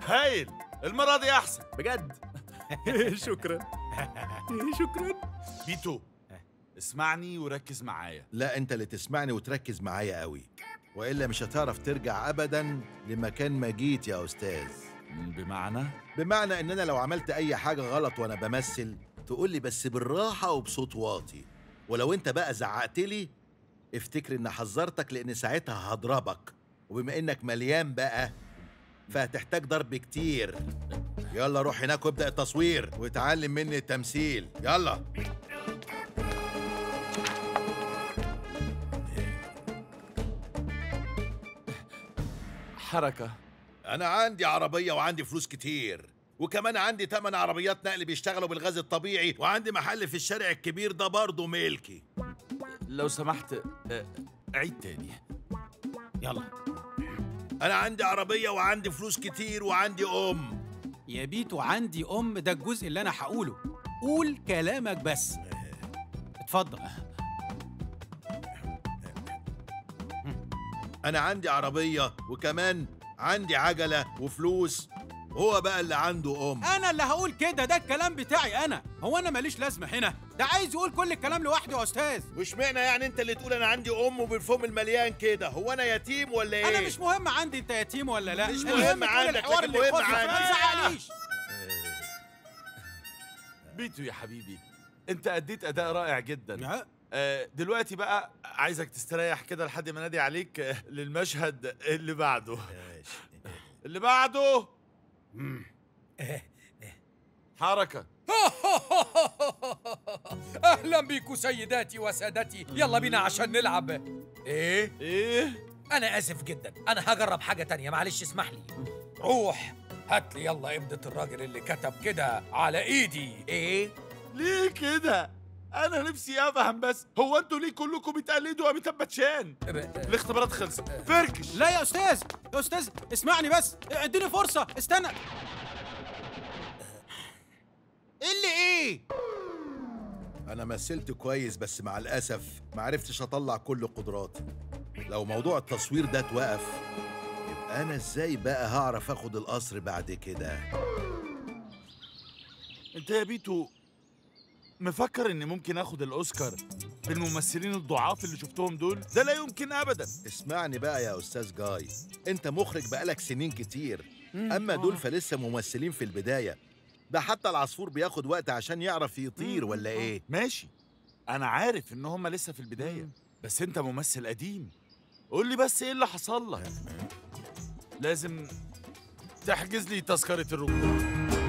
هايل المرة دي أحسن بجد شكرا شكرا بيتو اسمعني وركز معايا لا انت اللي تسمعني وتركز معايا قوي والا مش هتعرف ترجع ابدا لمكان ما جيت يا استاذ بمعنى بمعنى ان انا لو عملت اي حاجه غلط وانا بمثل تقول لي بس بالراحه وبصوت واطي ولو انت بقى زعقت لي افتكر ان حذرتك لان ساعتها هضربك وبما انك مليان بقى فهتحتاج ضرب كتير يلا روح هناك وابدا التصوير واتعلم مني التمثيل يلا حركة أنا عندي عربية وعندي فلوس كتير وكمان عندي تمن عربيات نقل بيشتغلوا بالغاز الطبيعي وعندي محل في الشارع الكبير ده برضه ملكي لو سمحت آه، عيد تاني يلا أنا عندي عربية وعندي فلوس كتير وعندي أم يا بيتو عندي ام ده الجزء اللي انا هقوله قول كلامك بس اتفضل أنا عندي عربية وكمان عندي عجلة وفلوس هو بقى اللي عنده أم انا اللي هقول كده ده الكلام بتاعي انا هو انا ماليش لازمه هنا ده عايز يقول كل الكلام لوحده يا استاذ وش معنى يعني أنت اللي تقول أنا عندي أم وبالفم المليان كده هو أنا يتيم ولا إيه؟ انا مش مهم عندي انت يتيم ولا لا مش المهم مهم كل عندك، الحوار لكن اللي مهم يخصك، ما عندي. تزعقليش بيتو يا حبيبي انت اديت اداء رائع جدا ها؟ آه، دلوقتي بقى عايزك تستريح كده لحد ما نادي عليك آه، للمشهد اللي بعده اللي بعده حركة اهلا بيكم سيداتي وسادتي يلا بينا عشان نلعب ايه ايه انا اسف جدا انا هجرب حاجه تانية معلش اسمح لي روح هات لي يلا ابنة الراجل اللي كتب كده على ايدي ايه ليه كده انا نفسي افهم بس هو انتوا ليه كلكم بتقلدوا اميتاب باتشان ب- الاختبارات خلصت فركش لا يا استاذ يا استاذ اسمعني بس اديني فرصه استنى ايه اللي ايه أنا مثلت كويس بس مع الأسف ما عرفتش أطلع كل قدراتي لو موضوع التصوير ده اتوقف يبقى أنا إزاي بقى هعرف آخد القصر بعد كده انت يا بيتو مفكر اني ممكن اخد الاوسكار بالممثلين الضعاف اللي شفتهم دول ده لا يمكن ابدا اسمعني بقى يا أستاذ جاي أنت مخرج بقالك سنين كتير أما دول فلسه ممثلين في البداية ده حتى العصفور بياخد وقت عشان يعرف يطير ولا إيه ماشي انا عارف ان هم لسه في البدايه بس انت ممثل قديم قول لي بس ايه اللي حصل لك لازم تحجز لي تذكره الركوب